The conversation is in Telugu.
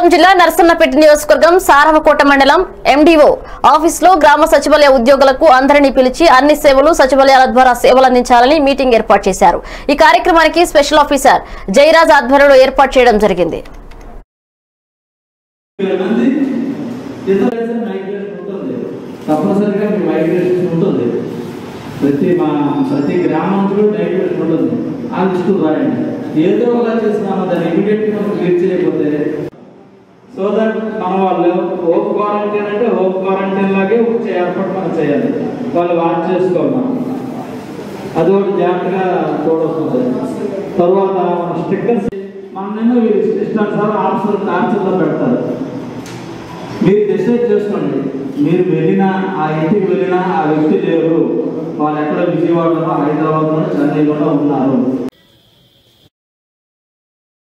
ప్రకాశం జిల్లా నరసన్నపేట నియోజకవర్గం సారవకోట మండలం ఎండిఓ ఆఫీస్ లో గ్రామ సచివాలయ ఉద్యోగులకు అందరినీ పిలిచి అన్ని సేవలు సచివాలయాల ద్వారా సేవలు అందించాలని మీటింగ్ ఏర్పాటు చేశారు ఈ కార్యక్రమానికి స్పెషల్ ఆఫీసర్ జయరాజ్ ఆధ్వర్యంలో ఏర్పాటు చేయడం జరిగింది వేల మంది రిజర్వేషన్ మైగ్రేషన్ ఉంటుంది తప్పనిసరిగా మీ మైగ్రేషన్ ఉంటుంది ప్రతి మా ప్రతి గ్రామంలో మైగ్రేషన్ ఉంటుంది ఆ లిస్టు రాయండి ఏదో ఒకలా చేస్తున్నామో దాన్ని ఇమీడియట్ గా క్లియర్ చేయకపోతే సో దట్ మన వాళ్ళు హోమ్ క్వారంటైన్ అంటే హోమ్ క్వారంటైన్ లాగే ఒక ఏర్పాటు మనం చేయాలి వాళ్ళు వాచ్ చేసుకోవాలి మనం అది ఒకటి జాగ్రత్తగా చూడొస్తుంది తర్వాత మన స్టిక్కర్స్ మనమేమో వీళ్ళు ఇష్టానుసారం ఆఫీసర్ టార్చర్లో పెడతారు మీరు డిసైడ్ చేసుకోండి మీరు వెళ్ళినా ఆ ఇంటికి వెళ్ళినా ఆ వ్యక్తి లేరు వాళ్ళు ఎక్కడ విజయవాడలో హైదరాబాద్లో చెన్నైలోనో ఉన్నారు